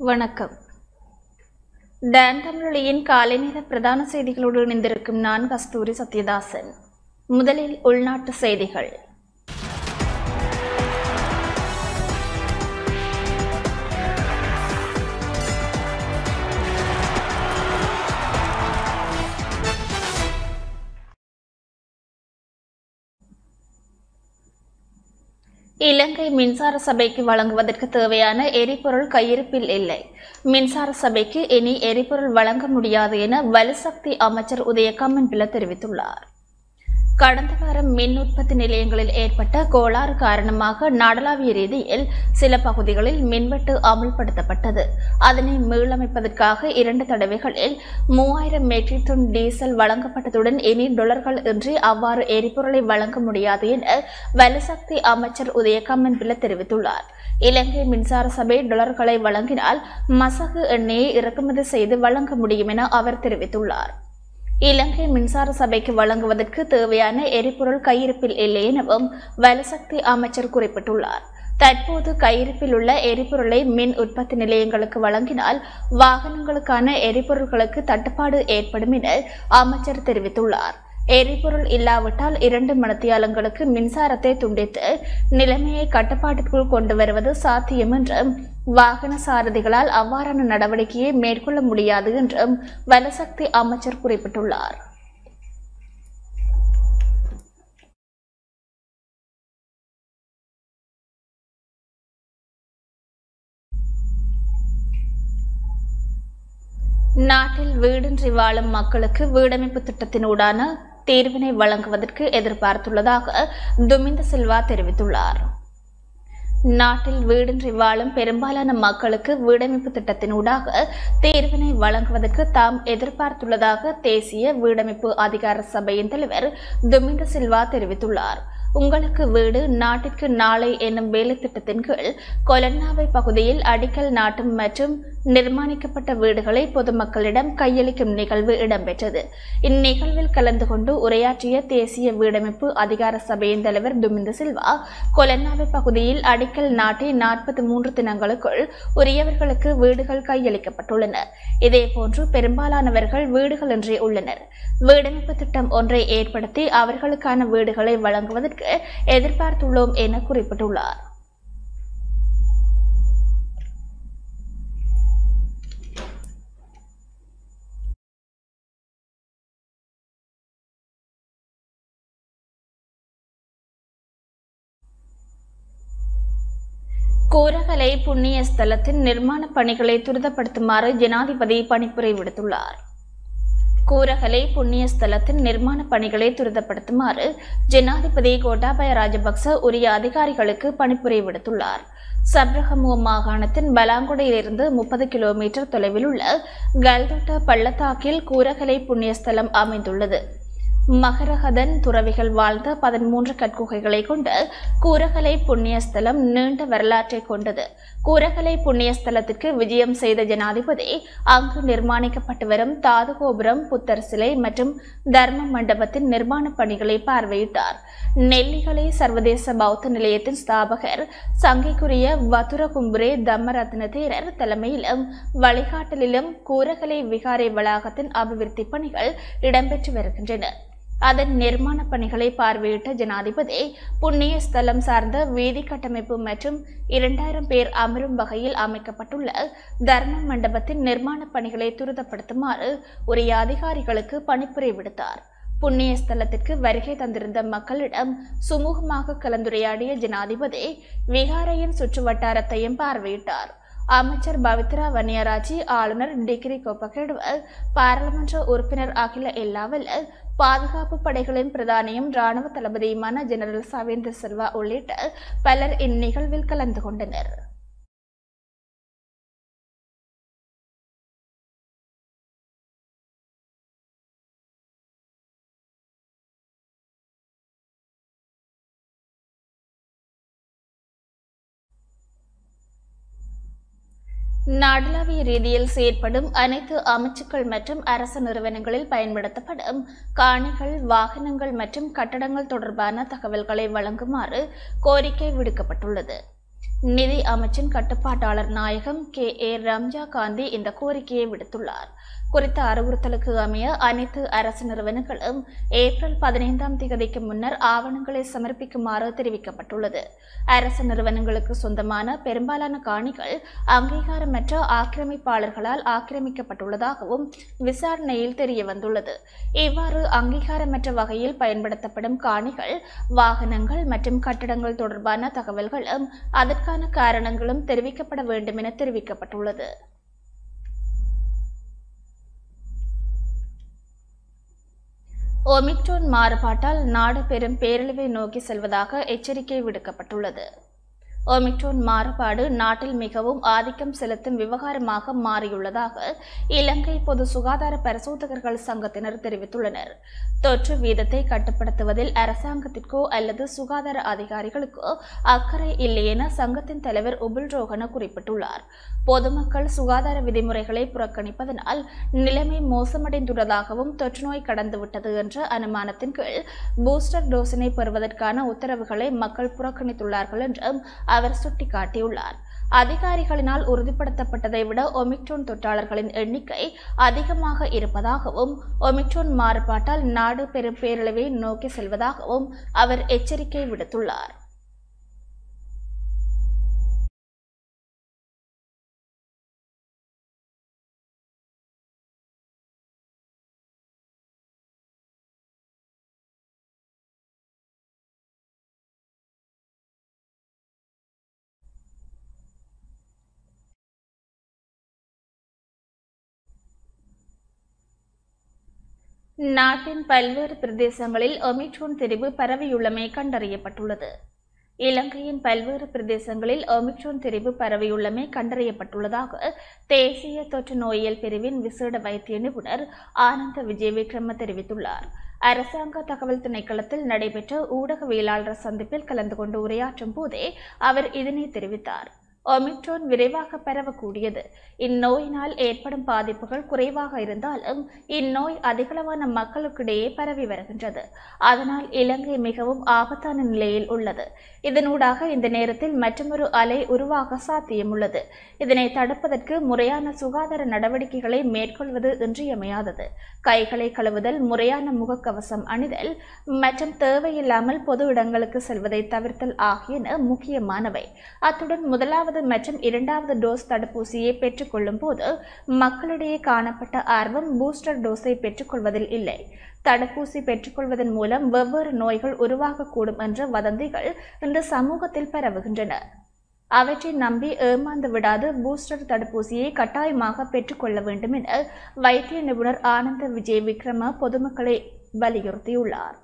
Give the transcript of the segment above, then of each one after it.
வணக்கம் டான் தமிழொலியின் காலை நேர பிரதான செய்திகளோடு இணைந்திருக்கும் நான் கஸ்தூரி சத்யதாசன் முதலில் உள்நாட்டு செய்திகள் இலங்கை மின்சார சபைக்கு வழங்குவதற்கு தேவையான எரிபொருள் கையிருப்பில் இல்லை மின்சார சபைக்கு இனி எரிபொருள் வழங்க முடியாது என வலுசக்தி அமைச்சர் உதயகம்மன் பிள்ள தெரிவித்துள்ளார் கடந்த வாரம் மின் உற்பத்தி நிலையங்களில் ஏற்பட்ட கோளாறு காரணமாக நாடளாவிய ரீதியில் சில பகுதிகளில் மின்வெட்டு அமல்படுத்தப்பட்டது அதனை மீளமைப்பதற்காக இரண்டு தடவைகளில் மூவாயிரம் மெட்ரிக் டன் டீசல் வழங்கப்பட்டதுடன் இனி டொலர்கள் இன்றி அவ்வாறு எரிபொருளை வழங்க முடியாது என வலுசக்தி அமைச்சர் உதயகம்மன் பிள்ள தெரிவித்துள்ளார் இலங்கை மின்சார சபை டொலர்களை வழங்கினால் மசகு எண்ணெயை இறக்குமதி செய்து வழங்க முடியும் என அவர் தெரிவித்துள்ளார் இலங்கை மின்சார சபைக்கு வழங்குவதற்கு தேவையான எரிபொருள் கையிருப்பில் இல்லை எனவும் வலுசக்தி அமைச்சர் குறிப்பிட்டுள்ளார் தற்போது கையிருப்பில் உள்ள எரிபொருளை மின் உற்பத்தி நிலையங்களுக்கு வழங்கினால் வாகனங்களுக்கான எரிபொருள்களுக்கு தட்டுப்பாடு ஏற்படும் என அமைச்சர் தெரிவித்துள்ளார் எரிபொருள் இல்லாவிட்டால் இரண்டு மணத்தியாலங்களுக்கு மின்சாரத்தை துண்டித்து நிலைமையை கட்டுப்பாட்டிற்குள் கொண்டு வருவது சாத்தியம் என்றும் வாகன சாரதிகளால் அவ்வாறான நடவடிக்கையை மேற்கொள்ள முடியாது என்றும் வலசக்தி அமைச்சர் குறிப்பிட்டுள்ளார் நாட்டில் வீடின்றி வாழும் மக்களுக்கு வீடமைப்பு திட்டத்தினூடான தீர்வினை வழங்குவதற்கு எதிர்பார்த்துள்ளதாக துமிந்த சில்வா தெரிவித்துள்ளார் நாட்டில் வீடின்றி வாழும் பெரும்பாலான மக்களுக்கு வீடமைப்பு திட்டத்தினூடாக தீர்வினை வழங்குவதற்கு தாம் எதிர்பார்த்துள்ளதாக தேசிய வீடமைப்பு அதிகார சபையின் தலைவர் துமிந்த சில்வா தெரிவித்துள்ளார் உங்களுக்கு வீடு நாட்டிற்கு நாளை என்னும் வேலை திட்டத்தின் கீழ் கொலன்னாவை பகுதியில் அடிக்கல் நாட்டும் மற்றும் நிர்மாணிக்கப்பட்ட வீடுகளை பொதுமக்களிடம் கையளிக்கும் நிகழ்வு இடம்பெற்றது இந்நிகழ்வில் கலந்து கொண்டு உரையாற்றிய தேசிய வீடமைப்பு அதிகார சபையின் தலைவர் துமிந்த சில்வா கொலன்னாவை பகுதியில் அடிக்கல் நாட்டி நாற்பத்தி மூன்று தினங்களுக்குள் உரியவர்களுக்கு வீடுகள் கையளிக்கப்பட்டுள்ளன இதேபோன்று பெரும்பாலானவர்கள் வீடுகளின்றி உள்ளனர் வீடமைப்பு திட்டம் ஒன்றை ஏற்படுத்தி அவர்களுக்கான வீடுகளை வழங்குவதற்கு எதிர்பார்த்துள்ளோம் என குறிப்பிட்டுள்ளார் கூரகலை புண்ணிய ஸ்தலத்தின் நிர்மாண பணிகளை துரிதப்படுத்துமாறு ஜனாதிபதி பணிப்புரை விடுத்துள்ளார் கூரகலை புண்ணிய ஸ்தலத்தின் நிர்மாண பணிகளை துரிதப்படுத்துமாறு ஜனாதிபதி கோட்டாபய ராஜபக்ச உரிய அதிகாரிகளுக்கு பணிப்புரை விடுத்துள்ளார் சப்ரகமுவ மாகாணத்தின் பலாங்குடையிலிருந்து முப்பது கிலோமீட்டர் தொலைவில் உள்ள கல்தொட்ட பள்ளத்தாக்கில் கூரகலை புண்ணியஸ்தலம் அமைந்துள்ளது மகரகதன் துறவிகள் வாழ்ந்த பதிமூன்று கற்குகைகளை கொண்ட கூரகலை புண்ணியஸ்தலம் நீண்ட வரலாற்றை கொண்டது கூரகலை புண்ணியஸ்தலத்திற்கு விஜயம் செய்த ஜனாதிபதி அங்கு நிர்மாணிக்கப்பட்டு வரும் தாது கோபுரம் புத்தர் சிலை மற்றும் தர்ம மண்டபத்தின் நிர்மாண பணிகளை பார்வையிட்டார் நெல்லிகளை சர்வதேச பௌத்த நிலையத்தின் ஸ்தாபகர் சங்கைக்குரிய வதுர கும்புரே தம்மரத்ன தேரர் தலைமையிலும் வழிகாட்டலிலும் கூரகலை விகாரை வளாகத்தின் அபிவிருத்தி பணிகள் இடம்பெற்று வருகின்றன அதன் நிர்மாண பணிகளை பார்வையிட்ட ஜனாதிபதி புண்ணிய ஸ்தலம் சார்ந்த வீதி கட்டமைப்பு மற்றும் இரண்டாயிரம் பேர் அமரும் வகையில் அமைக்கப்பட்டுள்ள தர்ம மண்டபத்தின் நிர்மாண பணிகளை துரிதப்படுத்துமாறு உரிய அதிகாரிகளுக்கு பணிப்புரை விடுத்தார் புண்ணிய ஸ்தலத்திற்கு வருகை தந்திருந்த மக்களிடம் சுமூகமாக கலந்துரையாடிய ஜனாதிபதி விகாரையின் சுற்று வட்டாரத்தையும் பார்வையிட்டார் அமைச்சர் பவித்ரா வன்னியராஜி ஆளுநர் டிகிரி கோப்பகேடுவல் பாராளுமன்ற உறுப்பினர் அகில எல்லாவல்ல பாதுகாப்பு படைகளின் பிரதானியும் ராணுவ தளபதியுமான ஜெனரல் சவேந்திர சில்வா உள்ளிட்ட பலர் இந்நிகழ்வில் கலந்து கொண்டனர் நாடளாவிய ரீதியில் செயற்படும் அனைத்து அமைச்சுக்கள் மற்றும் அரசு நிறுவனங்களில் பயன்படுத்தப்படும் காணிகள் வாகனங்கள் மற்றும் கட்டடங்கள் தொடர்பான தகவல்களை வழங்குமாறு கோரிக்கை விடுக்கப்பட்டுள்ளது நிதி அமைச்சின் கட்டுப்பாட்டாளர் நாயகம் கே ஏ ரம்ஜா காந்தி இந்த கோரிக்கையை விடுத்துள்ளார் குறித்த அறிவுறுத்தலுக்கு அமைய அனைத்து அரசு நிறுவனங்களும் ஏப்ரல் பதினைந்தாம் தேதிக்கு முன்னர் ஆவணங்களை சமர்ப்பிக்குமாறு தெரிவிக்கப்பட்டுள்ளது அரசு நிறுவனங்களுக்கு சொந்தமான பெரும்பாலான காணிகள் அங்கீகாரமற்ற ஆக்கிரமிப்பாளர்களால் ஆக்கிரமிக்கப்பட்டுள்ளதாகவும் விசாரணையில் தெரிய வந்துள்ளது இவ்வாறு அங்கீகாரமற்ற வகையில் பயன்படுத்தப்படும் காணிகள் வாகனங்கள் மற்றும் கட்டடங்கள் தொடர்பான தகவல்களும் அதற்கான காரணங்களும் தெரிவிக்கப்பட வேண்டும் என தெரிவிக்கப்பட்டுள்ளது ஒமிக்ரோன் மாறுபாட்டால் நாடு பெரும் பேரழிவை நோக்கி செல்வதாக எச்சரிக்கை விடுக்கப்பட்டுள்ளது ஒமிக்ரோன் மாறுபாடு நாட்டில் மிகவும் ஆதிக்கம் செலுத்தும் விவகாரமாக மாறியுள்ளதாக இலங்கை பொது சுகாதார பரிசோதகர்கள் சங்கத்தினர் தெரிவித்துள்ளனர் தொற்று வீதத்தை கட்டுப்படுத்துவதில் அரசாங்கத்திற்கோ அல்லது சுகாதார அதிகாரிகளுக்கோ அக்கறை இல்லை என சங்கத்தின் தலைவர் உபுல் ரோஹன குறிப்பிட்டுள்ளார் பொதுமக்கள் சுகாதார விதிமுறைகளை புறக்கணிப்பதனால் நிலைமை மோசமடைந்துள்ளதாகவும் தொற்றுநோய் கடந்துவிட்டது என்ற அனுமானத்தின் கீழ் பூஸ்டர் டோஸினை பெறுவதற்கான உத்தரவுகளை மக்கள் புறக்கணித்துள்ளார்கள் என்றும் அவர் சுட்டிக்காட்டியுள்ளார் அதிகாரிகளினால் உறுதிப்படுத்தப்பட்டதை விட ஒமிக்ரோன் தொற்றாளர்களின் எண்ணிக்கை அதிகமாக இருப்பதாகவும் ஒமிக்ரோன் மாறுபாட்டால் நாடு பெரும் பேரழிவை நோக்கி செல்வதாகவும் அவர் எச்சரிக்கை விடுத்துள்ளார் நாட்டின் பல்வேறு பிரதேசங்களில் ஒமிக்ரோன் திரிவு பரவியுள்ளமை கண்டறியப்பட்டுள்ளது இலங்கையின் பல்வேறு பிரதேசங்களில் ஒமிக்ரோன் திரிவு பரவியுள்ளமை கண்டறியப்பட்டுள்ளதாக தேசிய தொற்று நோயியல் பிரிவின் விசேட வைத்திய நிபுணர் ஆனந்த விஜய் விக்ரம தெரிவித்துள்ளார் அரசாங்க தகவல் திணைக்களத்தில் நடைபெற்ற ஊடகவியலாளர் சந்திப்பில் கலந்து கொண்டு உரையாற்றும் போதே அவர் இதனை தெரிவித்தார் ஒமிக்ரோன் விரைவாக பரவக்கூடியது இந்நோயினால் ஏற்படும் பாதிப்புகள் குறைவாக இருந்தாலும் இந்நோய் அதிகளவான மக்களுக்கிடையே பரவி வருகின்றது அதனால் இலங்கை மிகவும் ஆபத்தான நிலையில் உள்ளது இதனூடாக இந்த நேரத்தில் மற்றொரு அலை உருவாக சாத்தியமுள்ளது இதனை தடுப்பதற்கு முறையான சுகாதார நடவடிக்கைகளை மேற்கொள்வது இன்றியமையாதது கைகளை கழுவுதல் முறையான முகக்கவசம் அணிதல் மற்றும் தேவையில்லாமல் பொது இடங்களுக்கு செல்வதை தவிர்த்தல் ஆகியன முக்கியமானவை அத்துடன் முதலாவது முதலாவது மற்றும் இரண்டாவது டோஸ் தடுப்பூசியை பெற்றுக்கொள்ளும் போது மக்களிடையே காணப்பட்ட ஆர்வம் பூஸ்டர் டோஸை பெற்றுக்கொள்வதில் இல்லை தடுப்பூசி பெற்றுக்கொள்வதன் மூலம் வெவ்வேறு நோய்கள் உருவாகக்கூடும் என்ற வதந்திகள் இன்று சமூகத்தில் பரவுகின்றன அவற்றை நம்பி ஏமாந்து விடாது பூஸ்டர் தடுப்பூசியை கட்டாயமாக பெற்றுக்கொள்ள வேண்டும் என வைத்திய நிபுணர் ஆனந்த விஜய் விக்ரம பொதுமக்களை வலியுறுத்தியுள்ளார்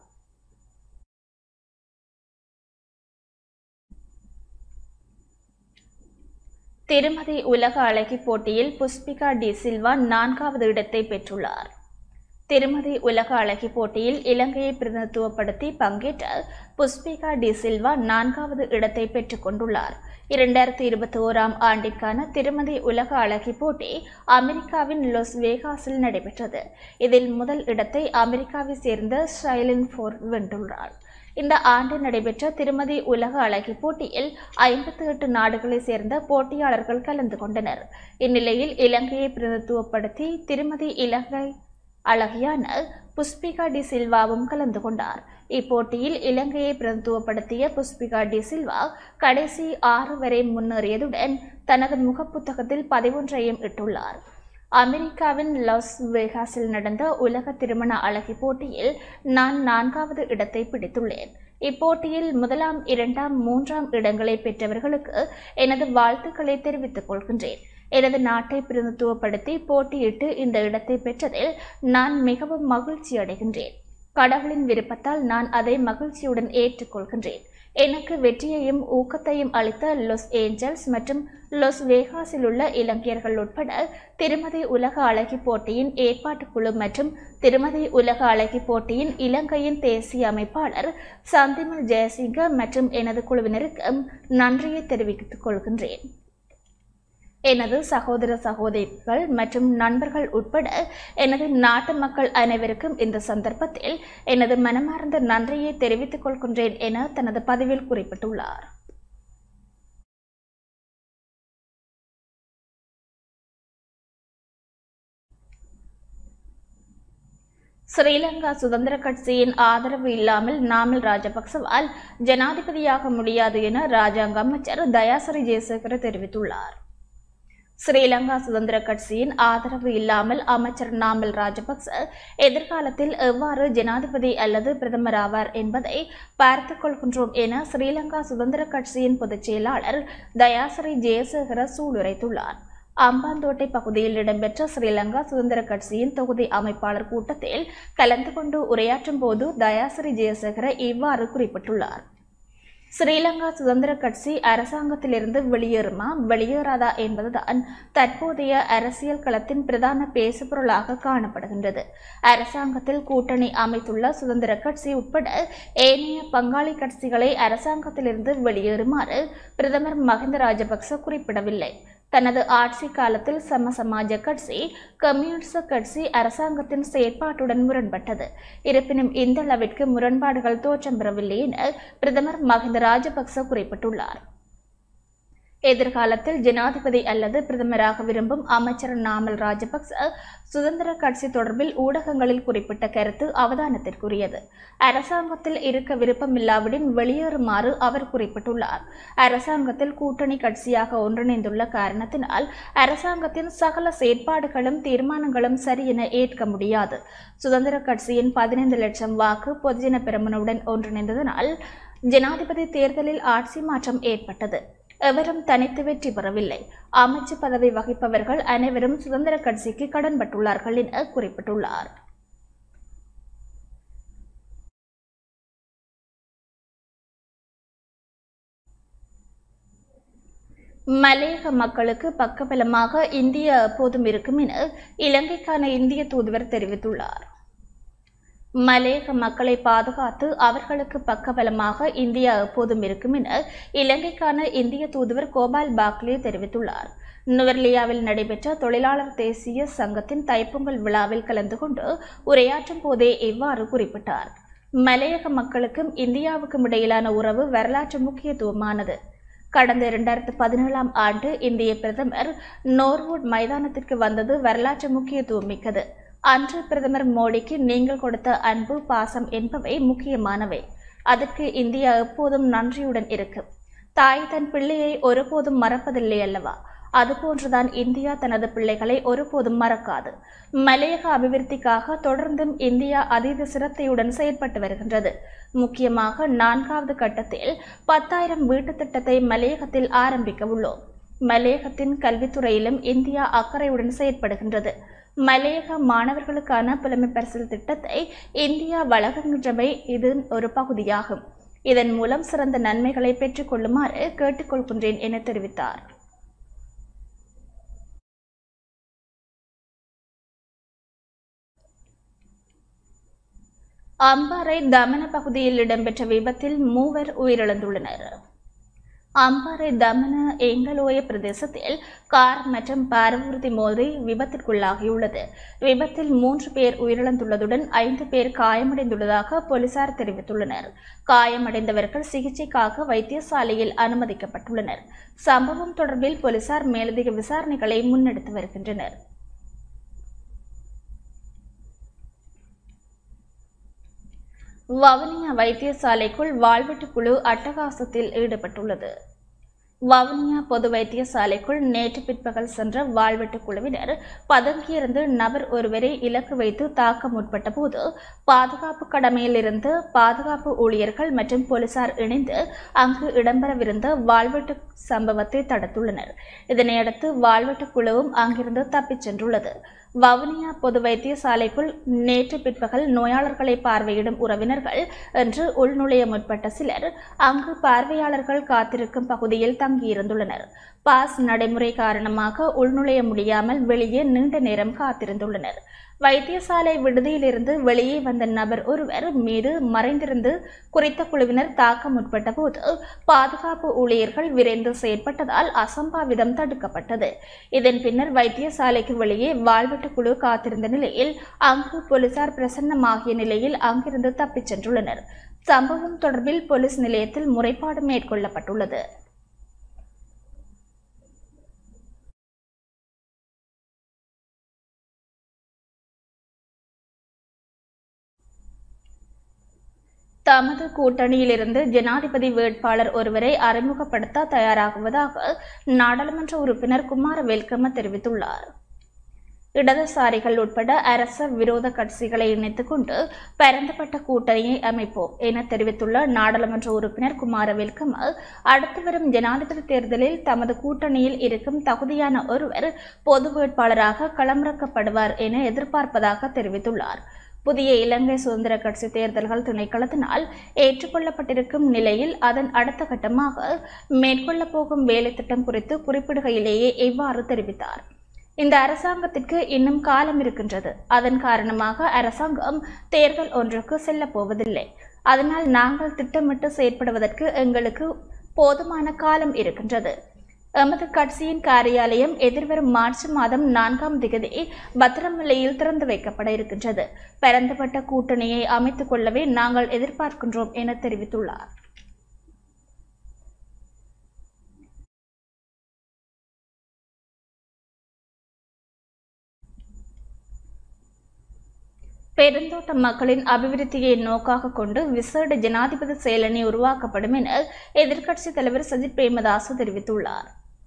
திருமதி உலக அழகி போட்டியில் புஷ்பிகா டி சில்வா நான்காவது இடத்தை பெற்றுள்ளார் திருமதி உலக அழகி போட்டியில் இலங்கையை பிரதிநிதித்துவப்படுத்தி பங்கேற்ற புஷ்பிகா டி சில்வா நான்காவது இடத்தை பெற்றுக் கொண்டுள்ளார் இரண்டாயிரத்தி இருபத்தி ஓராம் ஆண்டிற்கான திருமதி உலக அழகி போட்டி அமெரிக்காவின் லொஸ் வேகாஸில் நடைபெற்றது இதில் முதல் இடத்தை அமெரிக்காவை சேர்ந்த ஷைலின் ஃபோர் வென்றுள்ளார் இந்த ஆண்டு நடைபெற்ற திருமதி உலக அழகி போட்டியில் ஐம்பத்தி எட்டு நாடுகளைச் சேர்ந்த போட்டியாளர்கள் கலந்து கொண்டனர் இந்நிலையில் இலங்கையை பிரதித்துவப்படுத்தி திருமதி இலங்கை அழகியான புஷ்பிகா டி சில்வாவும் கலந்து கொண்டார் இப்போட்டியில் இலங்கையை பிரதித்துவப்படுத்திய புஷ்பிகா டி சில்வா கடைசி ஆறு வரை முன்னேறியதுடன் தனது முகப்புத்தகத்தில் பதிவொன்றையும் இட்டுள்ளார் அமெரிக்காவின் லாஸ் வேகாஸில் நடந்த உலக திருமண அழகி போட்டியில் நான் நான்காவது இடத்தை பிடித்துள்ளேன் இப்போட்டியில் முதலாம் இரண்டாம் மூன்றாம் இடங்களை பெற்றவர்களுக்கு எனது வாழ்த்துக்களை தெரிவித்துக் கொள்கின்றேன் எனது நாட்டை பிரதித்துவப்படுத்தி போட்டியிட்டு இந்த இடத்தை பெற்றதில் நான் மிகவும் மகிழ்ச்சி அடைகின்றேன் கடவுளின் விருப்பத்தால் நான் அதை மகிழ்ச்சியுடன் ஏற்றுக்கொள்கின்றேன் எனக்கு வெற்றியையும் ஊக்கத்தையும் அளித்த லாஸ் ஏஞ்சல்ஸ் மற்றும் லாஸ் வேகாஸில் உள்ள இலங்கையர்கள் உட்பட திருமதி உலக அழகி போட்டியின் ஏற்பாட்டுக் குழு மற்றும் திருமதி உலக அழகி போட்டியின் இலங்கையின் தேசிய அமைப்பாளர் சந்திமல் ஜெயசிங்க மற்றும் எனது குழுவினருக்கு நன்றியை தெரிவித்துக் கொள்கின்றேன் எனது சகோதர சகோதரிகள் மற்றும் நண்பர்கள் உட்பட எனது நாட்டு மக்கள் அனைவருக்கும் இந்த சந்தர்ப்பத்தில் எனது மனமார்ந்த நன்றியை தெரிவித்துக் கொள்கின்றேன் என தனது பதிவில் குறிப்பிட்டுள்ளார் ஸ்ரீலங்கா சுதந்திர கட்சியின் ஆதரவு இல்லாமல் நாமல் ராஜபக்சவால் ஜனாதிபதியாக முடியாது என ராஜாங்க அமைச்சர் தயாசரி ஜெயசேகர தெரிவித்துள்ளார் ஸ்ரீலங்கா சுதந்திர கட்சியின் ஆதரவு இல்லாமல் அமைச்சர் நாமல் ராஜபக்ச எதிர்காலத்தில் எவ்வாறு ஜனாதிபதி அல்லது பிரதமர் ஆவார் என்பதை பார்த்துக் கொள்கின்றோம் என ஸ்ரீலங்கா சுதந்திர கட்சியின் பொதுச் செயலாளர் தயாசரி ஜெயசேகர சூளுரைத்துள்ளார் அம்பாந்தோட்டை பகுதியில் இடம்பெற்ற ஸ்ரீலங்கா சுதந்திர கட்சியின் தொகுதி அமைப்பாளர் கூட்டத்தில் கலந்து கொண்டு உரையாற்றும் போது தயாசரி ஜெயசேகர இவ்வாறு குறிப்பிட்டுள்ளார் ஸ்ரீலங்கா சுதந்திர கட்சி அரசாங்கத்திலிருந்து வெளியேறுமா வெளியேறாதா என்பதுதான் தற்போதைய அரசியல் களத்தின் பிரதான பேசுபொருளாக காணப்படுகின்றது அரசாங்கத்தில் கூட்டணி அமைத்துள்ள சுதந்திர கட்சி உட்பட ஏனைய பங்காளி கட்சிகளை அரசாங்கத்திலிருந்து வெளியேறுமாறு பிரதமர் மஹிந்த ராஜபக்ச குறிப்பிடவில்லை தனது ஆட்சி காலத்தில் சம சமாஜ கட்சி கம்யூனிஸ்ட் கட்சி அரசாங்கத்தின் செயற்பாட்டுடன் முரண்பட்டது இருப்பினும் இந்த அளவிற்கு முரண்பாடுகள் தோற்றம் பெறவில்லை என பிரதமர் மஹிந்த ராஜபக்ச குறிப்பிட்டுள்ளார் எதிர்காலத்தில் ஜனாதிபதி அல்லது பிரதமராக விரும்பும் அமைச்சர் நாமல் ராஜபக்ச சுதந்திர கட்சி தொடர்பில் ஊடகங்களில் குறிப்பிட்ட கருத்து அவதானத்திற்குரியது அரசாங்கத்தில் இருக்க விருப்பமில்லாவிடின் வெளியேறுமாறு அவர் குறிப்பிட்டுள்ளார் அரசாங்கத்தில் கூட்டணி கட்சியாக ஒன்றிணைந்துள்ள காரணத்தினால் அரசாங்கத்தின் சகல செயற்பாடுகளும் தீர்மானங்களும் சரியென ஏற்க முடியாது சுதந்திர கட்சியின் பதினைந்து லட்சம் வாக்கு பொதுஜன பெருமனுடன் ஒன்றிணைந்ததனால் ஜனாதிபதி தேர்தலில் ஆட்சி மாற்றம் ஏற்பட்டது எவரும் தனித்து வெற்றி பெறவில்லை அமைச்சு பதவி வகிப்பவர்கள் அனைவரும் சுதந்திர கட்சிக்கு கடன்பட்டுள்ளார்கள் என குறிப்பிட்டுள்ளார் மலையக மக்களுக்கு பக்கபலமாக இந்தியா எப்போதும் இருக்கும் என இலங்கைக்கான இந்திய தூதுவர் தெரிவித்துள்ளார் மலையக மக்களை பாதுகாத்து அவர்களுக்கு பக்கபலமாக இந்தியா எப்போதும் இருக்கும் என இலங்கைக்கான இந்திய தூதுவர் கோபால் பாக்லே தெரிவித்துள்ளார் நுவர்லியாவில் நடைபெற்ற தொழிலாளர் தேசிய சங்கத்தின் தைப்பொங்கல் விழாவில் கலந்து கொண்டு உரையாற்றும் போதே இவ்வாறு குறிப்பிட்டார் மலையக மக்களுக்கும் இந்தியாவுக்கும் இடையிலான உறவு வரலாற்று முக்கியத்துவமானது கடந்த இரண்டாயிரத்து பதினேழாம் ஆண்டு இந்திய பிரதமர் நோர்வுட் மைதானத்திற்கு வந்தது வரலாற்று முக்கியத்துவம் மிக்கது அன்று பிரதமர் மோடிக்கு நீங்கள் கொடுத்த அன்பு பாசம் என்பவை முக்கியமானவை அதற்கு இந்தியா எப்போதும் நன்றியுடன் இருக்கும் தாய் தன் பிள்ளையை ஒருபோதும் மறப்பதில்லை அல்லவா அதுபோன்றுதான் இந்தியா தனது பிள்ளைகளை ஒருபோதும் மறக்காது மலையக அபிவிருத்திக்காக தொடர்ந்தும் இந்தியா அதீத சிரத்தையுடன் செயற்பட்டு வருகின்றது முக்கியமாக நான்காவது கட்டத்தில் பத்தாயிரம் வீட்டு திட்டத்தை மலையகத்தில் ஆரம்பிக்க உள்ளோம் மலையகத்தின் கல்வித்துறையிலும் இந்தியா அக்கறையுடன் செயற்படுகின்றது மலையக மாணவர்களுக்கான புலமை பரிசில் திட்டத்தை இந்தியா வழங்குகின்றமை இது ஒரு பகுதியாகும் இதன் மூலம் சிறந்த நன்மைகளை பெற்றுக் கொள்ளுமாறு கேட்டுக்கொள்கின்றேன் என தெரிவித்தார் அம்பாறை தமன பகுதியில் இடம்பெற்ற விபத்தில் மூவர் உயிரிழந்துள்ளனர் அம்பாறை தமன எங்கலோய பிரதேசத்தில் கார் மற்றும் பாரவூர்தி மோதி விபத்திற்குள்ளாகியுள்ளது விபத்தில் மூன்று பேர் உயிரிழந்துள்ளதுடன் ஐந்து பேர் காயமடைந்துள்ளதாக போலீசார் தெரிவித்துள்ளனர் காயமடைந்தவர்கள் சிகிச்சைக்காக வைத்தியசாலையில் அனுமதிக்கப்பட்டுள்ளனர் சம்பவம் தொடர்பில் போலீசார் மேலதிக விசாரணைகளை முன்னெடுத்து வருகின்றனர் வவுனியா வைத்தியசாலைக்குள் வாழ்வெட்டு குழு அட்டகாசத்தில் ஈடுபட்டுள்ளது வவுனியா பொது வைத்தியசாலைக்குள் நேற்று பிற்பகல் சென்ற வாழ்வெட்டு குழுவினர் பதுங்கியிருந்து நபர் ஒருவரை இலக்கு வைத்து தாக்க முற்பட்ட போது பாதுகாப்பு கடமையில் இருந்து பாதுகாப்பு ஊழியர்கள் மற்றும் போலீசார் இணைந்து அங்கு இடம்பெறவிருந்த வாழ்வெட்டு சம்பவத்தை தடுத்துள்ளனர் இதனையடுத்து வாழ்வெட்டு குழுவும் அங்கிருந்து தப்பிச் சென்றுள்ளது வவுனியா பொது வைத்தியசாலைக்குள் நேற்று பிற்பகல் நோயாளர்களை பார்வையிடும் உறவினர்கள் என்று உள்நுழைய முற்பட்ட சிலர் அங்கு பார்வையாளர்கள் காத்திருக்கும் பகுதியில் தங்கியிருந்துள்ளனர் பாஸ் நடைமுறை காரணமாக உள்நுழைய முடியாமல் வெளியே நீண்ட நேரம் காத்திருந்துள்ளனர் வைத்தியசாலை விடுதியிலிருந்து வெளியே வந்த நபர் ஒருவர் மீது மறைந்திருந்து குறித்த குழுவினர் தாக்க முற்பட்ட போது பாதுகாப்பு ஊழியர்கள் விரைந்து செயற்பட்டதால் அசம்பாவிதம் தடுக்கப்பட்டது இதன் பின்னர் வைத்தியசாலைக்கு வெளியே வாழ்வெட்டு குழு காத்திருந்த நிலையில் அங்கு போலீசார் பிரசன்னமாகிய நிலையில் அங்கிருந்து தப்பிச் சென்றுள்ளனர் சம்பவம் தொடர்பில் போலீஸ் நிலையத்தில் முறைப்பாடு மேற்கொள்ளப்பட்டுள்ளது தமது கூட்டணியிலிருந்து ஜனாதிபதி வேட்பாளர் ஒருவரை அறிமுகப்படுத்த தயாராகுவதாக நாடாளுமன்ற உறுப்பினர் குமார வெல்கம தெரிவித்துள்ளார் இடதுசாரிகள் உட்பட அரச விரோத கட்சிகளை இணைத்துக் கொண்டு பரந்துபட்ட கூட்டணியை அமைப்போம் என தெரிவித்துள்ள நாடாளுமன்ற உறுப்பினர் குமார வெல்கம அடுத்து வரும் ஜனாதிபதி தேர்தலில் தமது கூட்டணியில் இருக்கும் தகுதியான ஒருவர் பொது வேட்பாளராக களமிறக்கப்படுவார் என எதிர்பார்ப்பதாக தெரிவித்துள்ளார் புதிய இலங்கை சுதந்திர கட்சி தேர்தல்கள் திணைக்களத்தினால் ஏற்றுக்கொள்ளப்பட்டிருக்கும் நிலையில் அதன் அடுத்த கட்டமாக மேற்கொள்ளப் போகும் வேலை திட்டம் குறித்து குறிப்பிடுகையிலேயே இவ்வாறு தெரிவித்தார் இந்த அரசாங்கத்திற்கு இன்னும் காலம் இருக்கின்றது அதன் காரணமாக அரசாங்கம் தேர்தல் ஒன்றுக்கு செல்லப் போவதில்லை அதனால் நாங்கள் திட்டமிட்டு செயற்படுவதற்கு எங்களுக்கு போதுமான காலம் இருக்கின்றது எமது கட்சியின் காரியாலயம் எதிர்வரும் மார்ச் மாதம் நான்காம் திகதி பத்திரமல்லையில் திறந்து வைக்கப்பட இருக்கின்றது பரந்துபட்ட கூட்டணியை அமைத்துக் கொள்ளவே நாங்கள் எதிர்பார்க்கின்றோம் என தெரிவித்துள்ளார் பெருந்தோட்ட மக்களின் அபிவிருத்தியை நோக்காக கொண்டு விசேட ஜனாதிபதி செயலணி உருவாக்கப்படும் என எதிர்க்கட்சித் தலைவர் சஜித் பிரேமதாச தெரிவித்துள்ளார்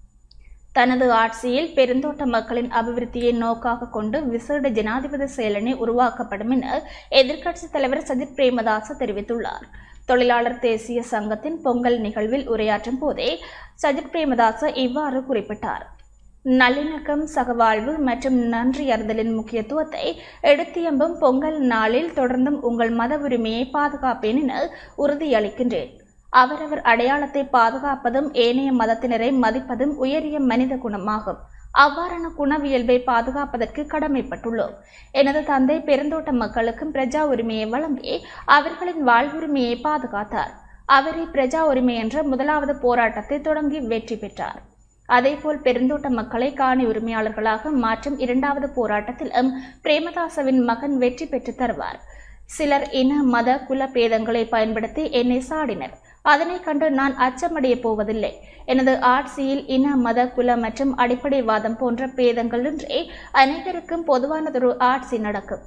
தனது ஆட்சியில் பெருந்தோட்ட மக்களின் அபிவிருத்தியை நோக்காக கொண்டு விசேட ஜனாதிபதி செயலணி உருவாக்கப்படும் என எதிர்க்கட்சித் தலைவர் சஜித் பிரேமதாச தெரிவித்துள்ளார் தொழிலாளர் தேசிய சங்கத்தின் பொங்கல் நிகழ்வில் உரையாற்றும் போதே சஜித் பிரேமதாச இவ்வாறு குறிப்பிட்டார் நல்லிணக்கம் சகவாழ்வு மற்றும் நன்றி அறிதலின் முக்கியத்துவத்தை எடுத்தியம்பும் பொங்கல் நாளில் தொடர்ந்தும் உங்கள் மத உரிமையை பாதுகாப்பேன் என உறுதியளிக்கின்றேன் அவரவர் அடையாளத்தை பாதுகாப்பதும் ஏனைய மதத்தினரை மதிப்பதும் உயரிய மனித குணமாகும் அவ்வாறான குணவியல்பை பாதுகாப்பதற்கு கடமைப்பட்டுள்ளோம் எனது தந்தை பெருந்தோட்ட மக்களுக்கும் பிரஜா உரிமையை வழங்கி அவர்களின் வாழ்வுரிமையை பாதுகாத்தார் அவரே பிரஜா உரிமை என்ற முதலாவது போராட்டத்தை தொடங்கி வெற்றி பெற்றார் அதேபோல் பெருந்தோட்ட மக்களை காணி உரிமையாளர்களாக மாற்றும் இரண்டாவது போராட்டத்திலும் பிரேமதாசவின் மகன் வெற்றி பெற்று தருவார் சிலர் இன மத குல பேதங்களை பயன்படுத்தி என்னை சாடினர் அதனை கண்டு நான் அச்சமடைய போவதில்லை எனது ஆட்சியில் இன மத குல மற்றும் அடிப்படைவாதம் போன்ற பேதங்களின்றி அனைவருக்கும் பொதுவானதொரு ஆட்சி நடக்கும்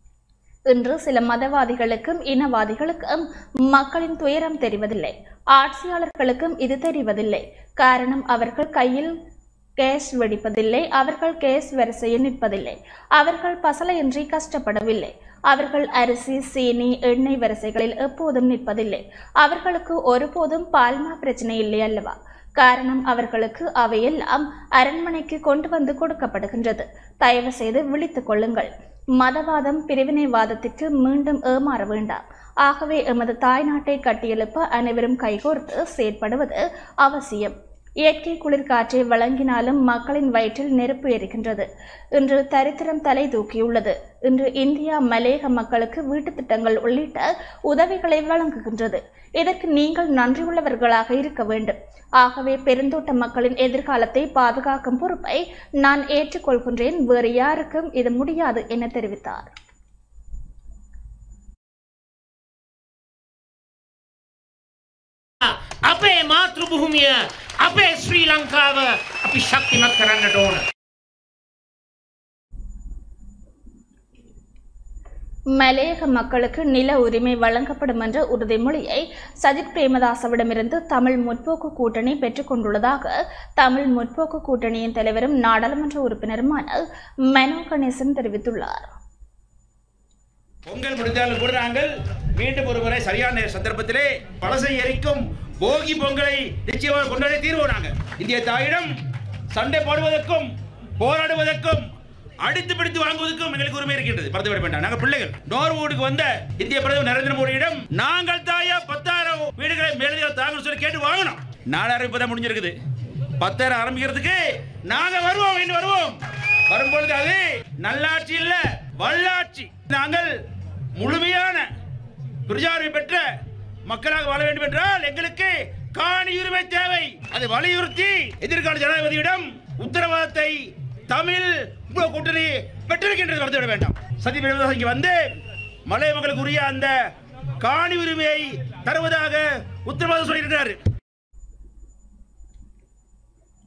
இன்று சில மதவாதிகளுக்கும் இனவாதிகளுக்கும் மக்களின் துயரம் தெரிவதில்லை ஆட்சியாளர்களுக்கும் இது தெரிவதில்லை காரணம் அவர்கள் கையில் கேஸ் வெடிப்பதில்லை அவர்கள் கேஸ் வரிசையில் நிற்பதில்லை அவர்கள் பசலையின்றி கஷ்டப்படவில்லை அவர்கள் அரிசி சீனி எண்ணெய் வரிசைகளில் எப்போதும் நிற்பதில்லை அவர்களுக்கு ஒருபோதும் பால்மா பிரச்சனை இல்லை அல்லவா காரணம் அவர்களுக்கு அவையெல்லாம் அரண்மனைக்கு கொண்டு வந்து கொடுக்கப்படுகின்றது தயவு செய்து விழித்துக் கொள்ளுங்கள் மதவாதம் பிரிவினைவாதத்திற்கு மீண்டும் ஏமாற வேண்டாம் ஆகவே எமது தாய்நாட்டை கட்டியெழுப்ப அனைவரும் கைகோர்த்து செயற்படுவது அவசியம் இயற்கை குளிர்காற்றை வழங்கினாலும் மக்களின் வயிற்றில் நெருப்பு எரிக்கின்றது இன்று தரித்திரம் தலை தூக்கியுள்ளது இன்று இந்தியா மலேக மக்களுக்கு வீட்டுத் திட்டங்கள் உள்ளிட்ட உதவிகளை வழங்குகின்றது இதற்கு நீங்கள் நன்றியுள்ளவர்களாக இருக்க வேண்டும் ஆகவே பெருந்தோட்ட மக்களின் எதிர்காலத்தை பாதுகாக்கும் பொறுப்பை நான் ஏற்றுக்கொள்கின்றேன் வேறு யாருக்கும் இது முடியாது என தெரிவித்தார் අපේ මාතෘ භූමිය අපේ ශ්‍රී ලංකාව අපි ශක්තිමත් කරන්නට ඕන. மலையக மக்களுக்கு நில உரிமை வழங்கப்படும் என்ற உறுதிமொழியை சஜித் பிரேமதாசவிடமிருந்து தமிழ் முற்போக்கு கூட்டணி பெற்றுக்கொண்டுள்ளதாக தமிழ் முற்போக்கு கூட்டணியின் தலைவரும் நாடாளுமன்ற உறுப்பினருமான மனோ கணேசன் தெரிவித்துள்ளார் பொங்கல் முடிந்தாலும் கூட நாங்கள் மீண்டும் ஒரு முறை சரியான சந்தர்ப்பத்திலே பழசை எரிக்கும் போகி பொங்கலை நிச்சயமாக கொண்டாடி தீர்வோம் நாங்கள் இந்திய தாயிடம் சண்டை போடுவதற்கும் போராடுவதற்கும் அடித்து பிடித்து வாங்குவதற்கும் எங்களுக்கு உரிமை இருக்கின்றது மறந்துவிட வேண்டாம் நாங்கள் பிள்ளைகள் நோர்வூடுக்கு வந்த இந்திய பிரதமர் நரேந்திர மோடியிடம் நாங்கள் தாயா பத்தாயிரம் வீடுகளை மேலதிக தாங்க சொல்லி கேட்டு வாங்கணும் நாலாயிரம் இப்பதான் முடிஞ்சிருக்குது பத்தாயிரம் ஆரம்பிக்கிறதுக்கு நாங்க வருவோம் இன்னும் வருவோம் வரும்பொழுது அது நல்லாட்சி இல்ல வல்லாட்சி நாங்கள் முழுமையான பிரஜாரை பெற்ற மக்களாக வாழ வேண்டும் என்றால் எங்களுக்கு காணி உரிமை தேவை அதை வலியுறுத்தி எதிர்கால ஜனாதிபதியிடம் உத்தரவாதத்தை தமிழ் உங்கள் கூட்டணி பெற்றிருக்கின்றது மறந்துவிட வேண்டாம் சதி பிரேமதாஸ் இங்கே வந்து மலை மக்களுக்கு உரிய அந்த காணி உரிமையை தருவதாக உத்தரவாதம் சொல்லியிருக்கிறார்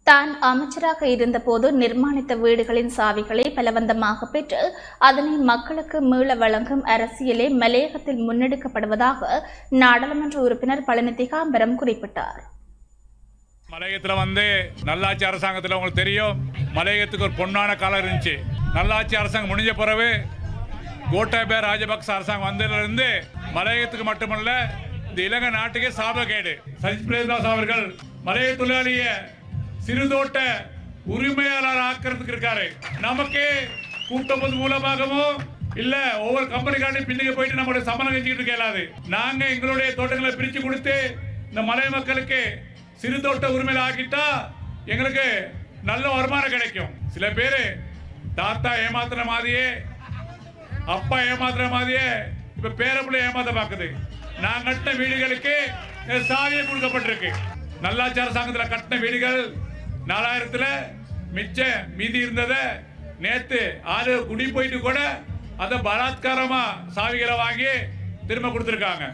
தான் அமைச்சராக இருந்தபோது நிர்மாணித்த வீடுகளின் சாவிகளை பலவந்தமாக பெற்று அதனை மக்களுக்கு மீள வழங்கும் அரசியலே மலையகத்தில் முன்னெடுக்கப்படுவதாக நாடாளுமன்ற உறுப்பினர் பழனி திகாம்பரம் குறிப்பிட்டார் மலையகத்தில் வந்து நல்லாட்சி அரசாங்கத்தில் உங்களுக்கு தெரியும் மலையகத்துக்கு ஒரு பொன்னான காலம் இருந்துச்சு நல்லாட்சி அரசாங்கம் முடிஞ்ச பிறகு கோட்டாபய ராஜபக்ச அரசாங்கம் வந்ததிலிருந்து மலையகத்துக்கு மட்டுமல்ல இந்த இலங்கை நாட்டுக்கே சாபக்கேடு சஜித் பிரேமதாஸ் அவர்கள் மலைய தொழிலாளிய சிறுதோட்ட உரிமையாளர் ஆக்கிறதுக்கு இருக்காரு நமக்கு கூட்டப்பது மூலமாகவும் இல்ல ஒவ்வொரு கம்பெனிக்காரையும் பின்னுக்கு போயிட்டு நம்மளுடைய சம்பளம் செஞ்சுக்கிட்டு கேளாது நாங்க எங்களுடைய தோட்டங்களை பிரிச்சு கொடுத்து இந்த மலை மக்களுக்கு சிறு தோட்ட உரிமையில ஆக்கிட்டா எங்களுக்கு நல்ல வருமானம் கிடைக்கும் சில பேரு தாத்தா ஏமாத்துற மாதிரியே அப்பா ஏமாத்துற மாதிரியே இப்ப பேரப்புள்ள ஏமாத்த பாக்குது நான் கட்டின வீடுகளுக்கு இந்த சாவியை கொடுக்கப்பட்டிருக்கு நல்லாட்சி அரசாங்கத்துல கட்டின வீடுகள் நாலாயிரத்துல மிச்ச மீதி இருந்ததை நேத்து ஆறு குடி போயிட்டு கூட அதை பலாத்காரமா சாவிகளை வாங்கி திரும்ப கொடுத்துருக்காங்க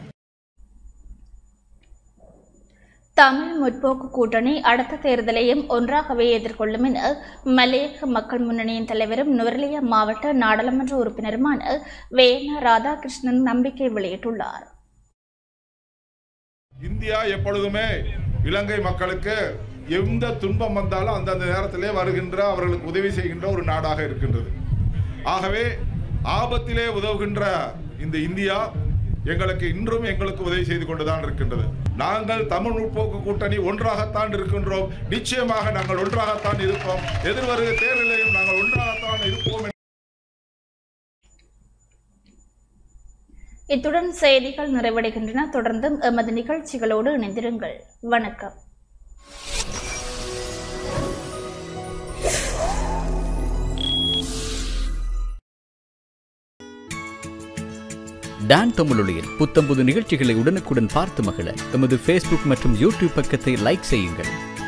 தமிழ் முற்போக்கு கூட்டணி அடுத்த தேர்தலையும் ஒன்றாகவே எதிர்கொள்ளும் என மலையக மக்கள் முன்னணியின் தலைவரும் நுவரெலியா மாவட்ட நாடாளுமன்ற உறுப்பினருமான வேண ராதாகிருஷ்ணன் நம்பிக்கை வெளியிட்டுள்ளார் இந்தியா எப்பொழுதுமே இலங்கை மக்களுக்கு எந்த துன்பம் வந்தாலும் அந்தந்த நேரத்திலே வருகின்ற அவர்களுக்கு உதவி செய்கின்ற ஒரு நாடாக இருக்கின்றது ஆகவே ஆபத்திலே உதவுகின்ற இந்த இந்தியா எங்களுக்கு இன்றும் எங்களுக்கு உதவி செய்து கொண்டுதான் இருக்கின்றது நாங்கள் தமிழ் முற்போக்கு கூட்டணி ஒன்றாகத்தான் இருக்கின்றோம் நிச்சயமாக நாங்கள் ஒன்றாகத்தான் இருப்போம் எதிர்வருகிற தேர்தலையும் நாங்கள் ஒன்றாகத்தான் இருப்போம் இத்துடன் செய்திகள் நிறைவடைகின்றன தொடர்ந்தும் எமது நிகழ்ச்சிகளோடு இணைந்திருங்கள் வணக்கம் டான் தமிழொலியில் புத்தம்புது நிகழ்ச்சிகளை உடனுக்குடன் பார்த்து மகிழ எமது ஃபேஸ்புக் மற்றும் யூடியூப் பக்கத்தை லைக் செய்யுங்கள்